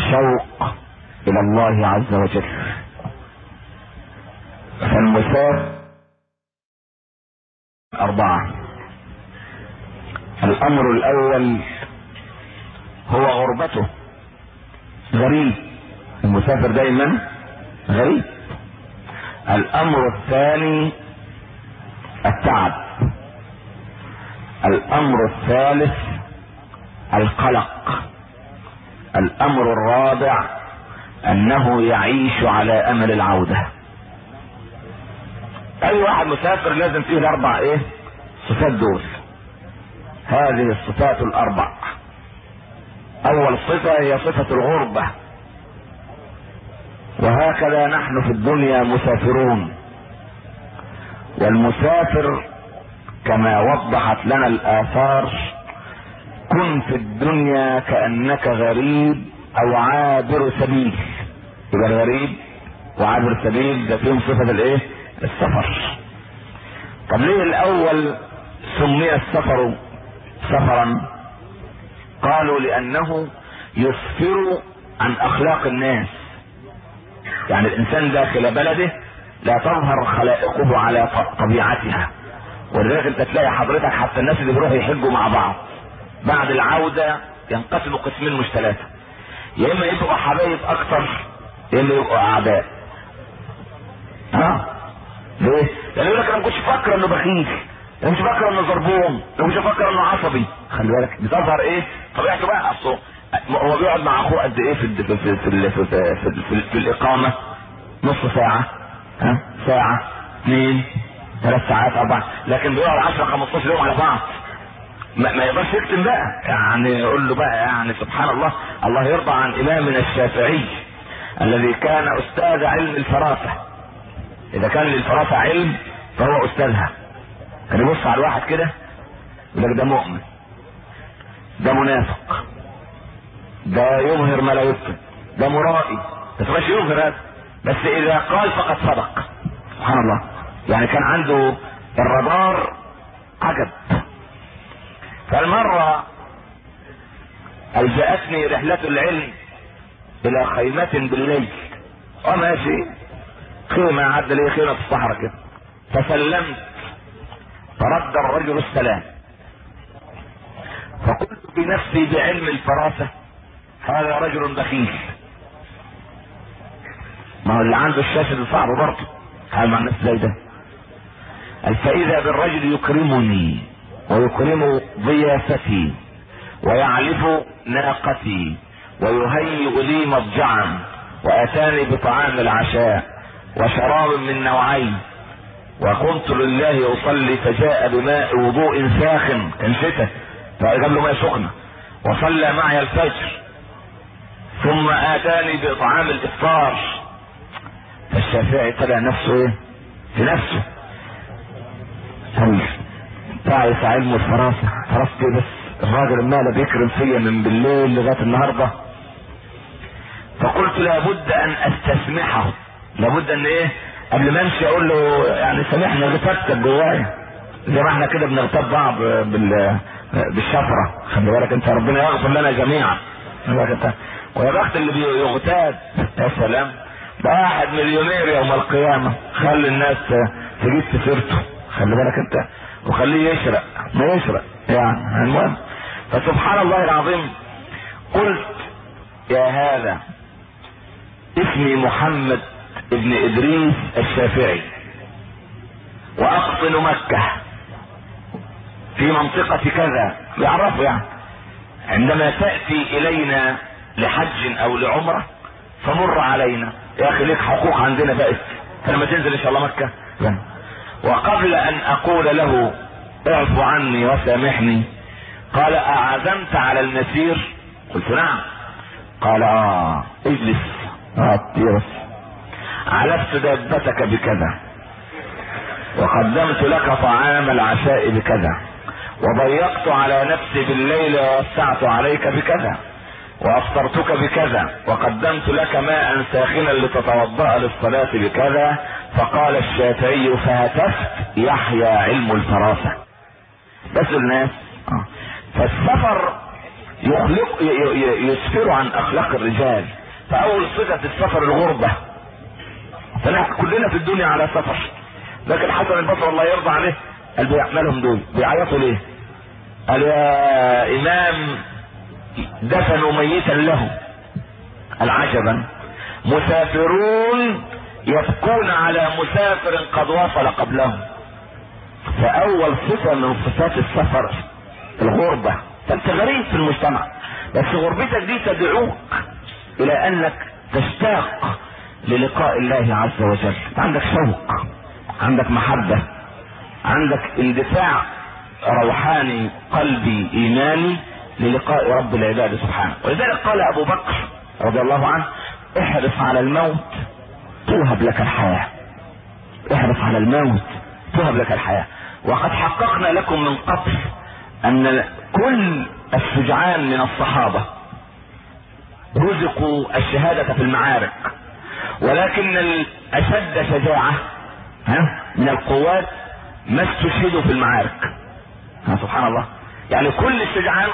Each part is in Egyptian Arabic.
الشوق الى الله عز وجل فالمسافر اربعة الامر الاول هو غربته غريب المسافر دايما غريب الامر الثاني التعب الامر الثالث القلق الامر الرابع انه يعيش على امل العودة اي واحد مسافر لازم فيه الاربع ايه صفات دول هذه الصفات الاربع اول صفة هي صفة الغربة وهكذا نحن في الدنيا مسافرون والمسافر كما وضحت لنا الاثار كن في الدنيا كانك غريب او عابر سبيل يبقى الغريب وعابر السبيل ده فيهم صفه الايه السفر طب ليه الاول سمي السفر سفرا قالوا لانه يسفر عن اخلاق الناس يعني الانسان داخل بلده لا تظهر خلائقه على طبيعتها ولذلك انت تلاقي حضرتك حتى الناس اللي بيروحوا يحجوا مع بعض بعد العودة ينقسموا قسمين مش ثلاثة يا اما يبقوا حبايب اكتر يا اما يبقوا اعداء ها ليه؟ يعني يقول لك انا ما كنتش فاكر انه بخيل انا مش فاكر انه زربون انا مش فاكر انه عصبي خلي بالك بتظهر ايه طبيعته بقى اصله هو بيقعد مع اخوه قد ايه في في في في, في, في, في, في, في الاقامه نص ساعه ها ساعه اثنين ثلاث ساعات اربع لكن بيقعد 10 15 يوم على بعض ما, ما يقدرش يكتم بقى يعني يقول له بقى يعني سبحان الله الله يرضى عن امامنا الشافعي الذي كان استاذ علم الفراسه اذا كان للفراسه علم فهو استاذها كان يبص على الواحد كده يقول لك ده مؤمن ده منافق ده يظهر ما لا يكتب ده مرائي بس مش يظهر هذا بس اذا قال فقد صدق سبحان الله يعني كان عنده الرادار عجب فالمرة ألجأتني رحلة العلم إلى خيمة بالليل وماشي خيمة عد لي خيمة في الصحراء كده فسلمت فرد الرجل السلام فقلت بنفسي بعلم الفراسة هذا رجل بخيل ما هو اللي عنده الشاشة دي صعب برضه هل مع الناس زي ده قال فإذا بالرجل يكرمني ويكرم ضيافتي ويعلف ناقتي ويهيئ لي مضجعا واتاني بطعام العشاء وشراب من نوعين وقمت لله اصلي فجاء بماء وضوء ساخن كان شتاء فجاب له ماء سخنه وصلى معي الفجر ثم اتاني بطعام الافطار فالشافعي طلع نفسه ايه في نفسه طيب تعرف علم الفراسة عرفت بس الراجل المال بيكرم فيا من بالليل لغاية النهاردة فقلت لابد ان استسمحه لابد ان ايه قبل ما امشي اقول له يعني سامحني غتبتك جوايا زي ما احنا كده بنغتاب بعض بال بالشفرة خلي بالك انت ربنا يغفر لنا جميعا ويا بخت اللي بيغتاب يا سلام ده واحد مليونير يوم القيامة خلي الناس تجيب في سيرته خلي بالك انت وخليه يشرق ما يشرق يعني المهم فسبحان الله العظيم قلت يا هذا اسمي محمد ابن ادريس الشافعي واقطن مكة في منطقة كذا بيعرفوا يعني عندما تأتي الينا لحج او لعمرة فمر علينا يا اخي ليك حقوق عندنا بقت فلما تنزل ان شاء الله مكة يعني. وقبل ان اقول له اعفو عني وسامحني قال اعزمت على المسير قلت نعم قال اه اجلس اه بس علفت دابتك بكذا وقدمت لك طعام العشاء بكذا وضيقت على نفسي بالليل ووسعت عليك بكذا وافطرتك بكذا وقدمت لك ماء ساخنا لتتوضا للصلاه بكذا فقال الشافعي فهتفت يحيى علم الفراسه بس الناس فالسفر يخلق يسفر عن اخلاق الرجال فاول صفة السفر الغربة فنحن كلنا في الدنيا على سفر لكن حسن البصري الله يرضى عليه قال بيعملهم دول بيعيطوا ليه قال يا امام دفنوا ميتا له العجبا مسافرون يبكون على مسافر قد وصل قبلهم فاول صفة من صفات السفر الغربة فانت غريب في المجتمع بس غربتك دي تدعوك الى انك تشتاق للقاء الله عز وجل عندك شوق عندك محبة عندك اندفاع روحاني قلبي ايماني للقاء رب العباد سبحانه ولذلك قال ابو بكر رضي الله عنه احرص على الموت توهب لك الحياة احرص على الموت توهب لك الحياة وقد حققنا لكم من قبل ان كل الشجعان من الصحابة رزقوا الشهادة في المعارك ولكن الاشد شجاعة ها من القوات ما استشهدوا في المعارك ها سبحان الله يعني كل الشجعان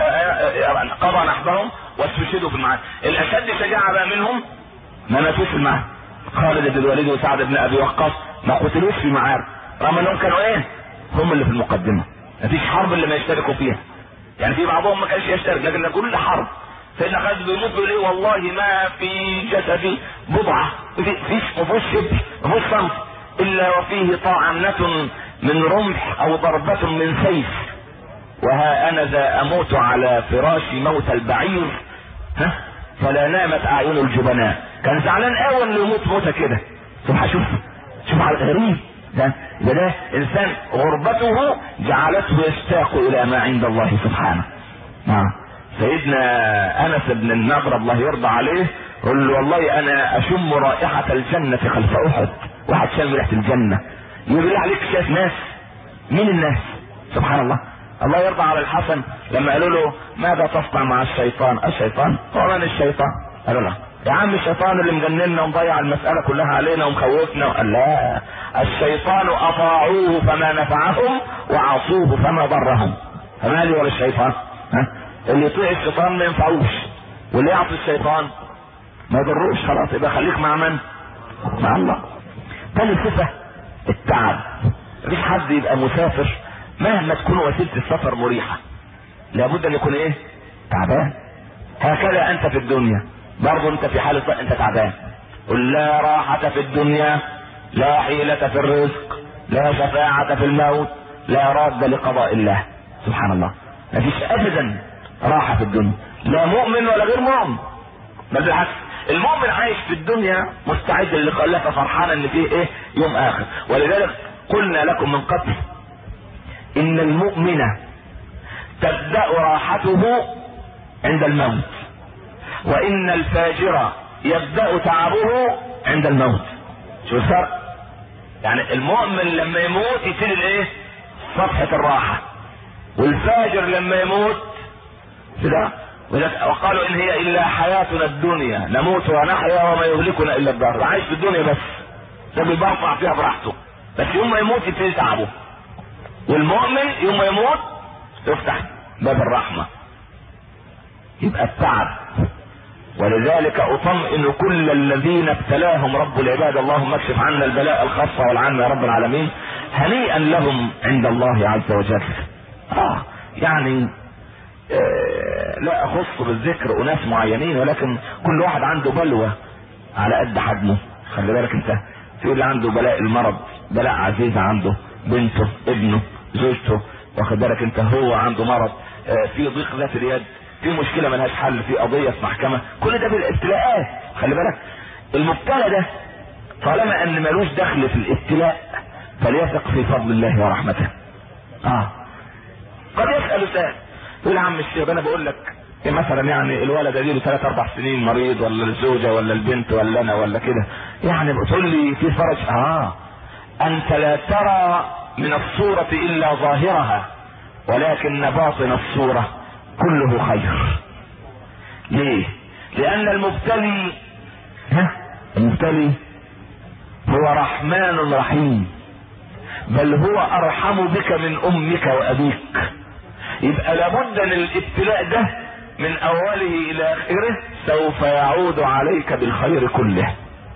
قضى نحبهم واستشهدوا في المعارك الاشد شجاعة بقى منهم ما ماتوش في المعارك خالد بن الوليد وسعد بن ابي وقاص ما قتلوش في معارك رغم انهم كانوا ايه هم اللي في المقدمة مفيش حرب اللي ما يشتركوا فيها يعني في بعضهم ما كانش يشترك لكن كل حرب سيدنا خالد بيموت بيقول ايه والله ما في جسدي بضعة فيش ما فيهوش شبه ما فيهوش صمت الا وفيه طعنة من رمح او ضربة من سيف وها انا ذا اموت على فراش موت البعير ها فلا نامت اعين الجبناء كان زعلان قوي انه يموت موته كده شوف شوف شوف على غريب ده ده ده انسان غربته جعلته يشتاق الى ما عند الله سبحانه نعم سيدنا انس بن النضر الله يرضى عليه يقول له والله انا اشم رائحة الجنة خلف احد واحد شم ريحة الجنة يقول لي عليك شايف ناس مين الناس سبحان الله الله يرضى على الحسن لما قالوا له ماذا تصنع مع الشيطان الشيطان هو من الشيطان قالوا له يا عم الشيطان اللي مجننا ومضيع المسألة كلها علينا ومخوفنا قال لا الشيطان اطاعوه فما نفعهم وعصوه فما ضرهم فمالي ولا الشيطان ها اللي يطيع الشيطان ما ينفعوش واللي يعصي الشيطان ما يضروش خلاص يبقى خليك مع من مع الله تاني صفة التعب مفيش حد يبقى مسافر مهما تكون وسيلة السفر مريحة لابد ان يكون ايه تعبان هكذا انت في الدنيا برضه انت في حالة انت تعبان قل لا راحة في الدنيا لا حيلة في الرزق لا شفاعة في الموت لا راد لقضاء الله سبحان الله ما فيش ابدا راحة في الدنيا لا مؤمن ولا غير مؤمن بل بالعكس المؤمن عايش في الدنيا مستعد للقاء الله ففرحان ان فيه ايه يوم اخر ولذلك قلنا لكم من قبل ان المؤمن تبدأ راحته عند الموت وان الفاجر يبدأ تعبه عند الموت شو الفرق يعني المؤمن لما يموت يصير الايه صفحة الراحة والفاجر لما يموت كده وقالوا ان هي الا حياتنا الدنيا نموت ونحيا وما يهلكنا الا الدهر عايش في الدنيا بس ده بيبرطع فيها براحته بس يوم ما يموت يبتدي تعبه والمؤمن يوم ما يموت يفتح باب الرحمه يبقى التعب ولذلك اطمئن كل الذين ابتلاهم رب العباد اللهم اكشف عنا البلاء الخاصه والعامه يا رب العالمين هنيئا لهم عند الله عز وجل اه يعني آه لا اخص بالذكر اناس معينين ولكن كل واحد عنده بلوى على قد حجمه خلي بالك انت في اللي عنده بلاء المرض بلاء عزيزة عنده بنته ابنه زوجته واخد بالك انت هو عنده مرض آه في ضيق ذات اليد في مشكلة ملهاش حل في قضية في محكمة كل ده بالابتلاءات خلي بالك المبتلى ده طالما ان ملوش دخل في الابتلاء فليثق في فضل الله ورحمته اه قد يسأل سائل يقول يا عم الشيخ انا بقول لك إيه مثلا يعني الولد اديله ثلاث اربع سنين مريض ولا الزوجة ولا البنت ولا انا ولا كده يعني بتقول لي في فرج اه انت لا ترى من الصورة الا ظاهرها ولكن باطن الصورة كله خير ليه لان المبتلي ها المبتلي هو رحمن رحيم بل هو ارحم بك من امك وابيك يبقى لابد ان الابتلاء ده من اوله الى اخره سوف يعود عليك بالخير كله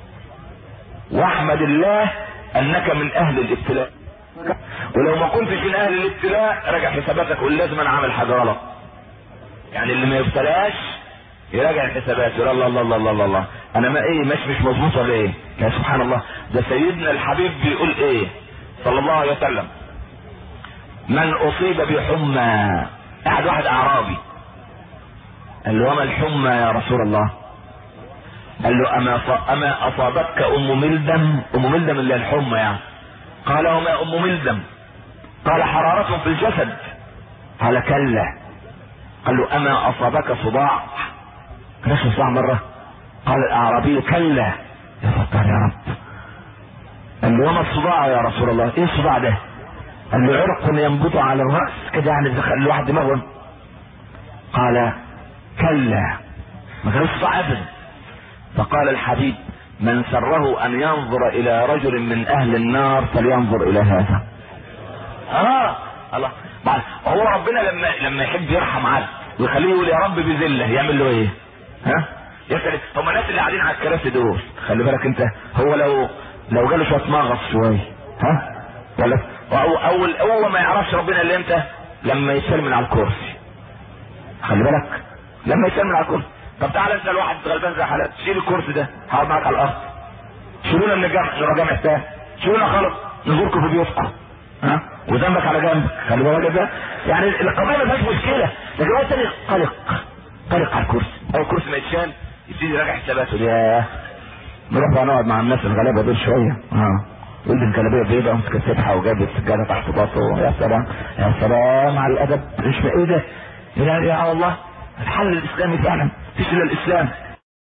واحمد الله انك من اهل الابتلاء ولو ما كنتش من اهل الابتلاء راجع حساباتك قول لازم انا عامل حاجه غلط يعني اللي ما يبتلاش يراجع الحسابات يقول الله الله الله الله الله انا ما ايه مش مش مظبوط ولا ايه يا سبحان الله ده سيدنا الحبيب بيقول ايه صلى الله عليه وسلم من اصيب بحمى قاعد واحد اعرابي قال له وما الحمى يا رسول الله قال له اما اما اصابتك ام ملدم ام ملدم اللي الحمى يعني قال وما ام ملدم قال حرارة في الجسد قال كلا قال له اما اصابك صداع نفس صداع مرة قال الاعرابي كلا يا ستار يا رب قال له وما الصداع يا رسول الله ايه الصداع ده قال له عرق ينبض على الرأس كده يعني دخل الواحد دماغه قال كلا ما كانش صداع ابدا فقال الحبيب من سره ان ينظر الى رجل من اهل النار فلينظر الى هذا اه الله بعد هو ربنا لما لما يحب يرحم عبد ويخليه يقول يا رب بذله يعمل له ايه ها يسأل هم الناس اللي قاعدين على الكراسي دول خلي بالك انت هو لو لو جاله شويه مغص شويه ها ولا أو اول هو ما يعرفش ربنا الا امتى لما يسلم من على الكرسي خلي بالك لما يسلم من على الكرسي طب تعالى اسال واحد غلبان زي حالات شيل الكرسي ده هقعد معاك على الارض شيلونا من الجامع نروح جامع تاني شيلونا خالص نزوركم في بيوتكم ها وذنبك على جنبك خلي بالك ده يعني القضيه ما فيهاش مشكله لكن هو الثاني قلق قلق على الكرسي او الكرسي ما يتشال يبتدي يراجع حساباته ياه نروح بقى نقعد مع الناس الغلابه دول شويه اه ولد الجلابيه بيضاء ومسك سبحه وجاب السجاده تحت باطه يا سلام يا سلام على الادب مش ايه ده يا يا الله الحل الاسلامي فعلا مفيش الا الاسلام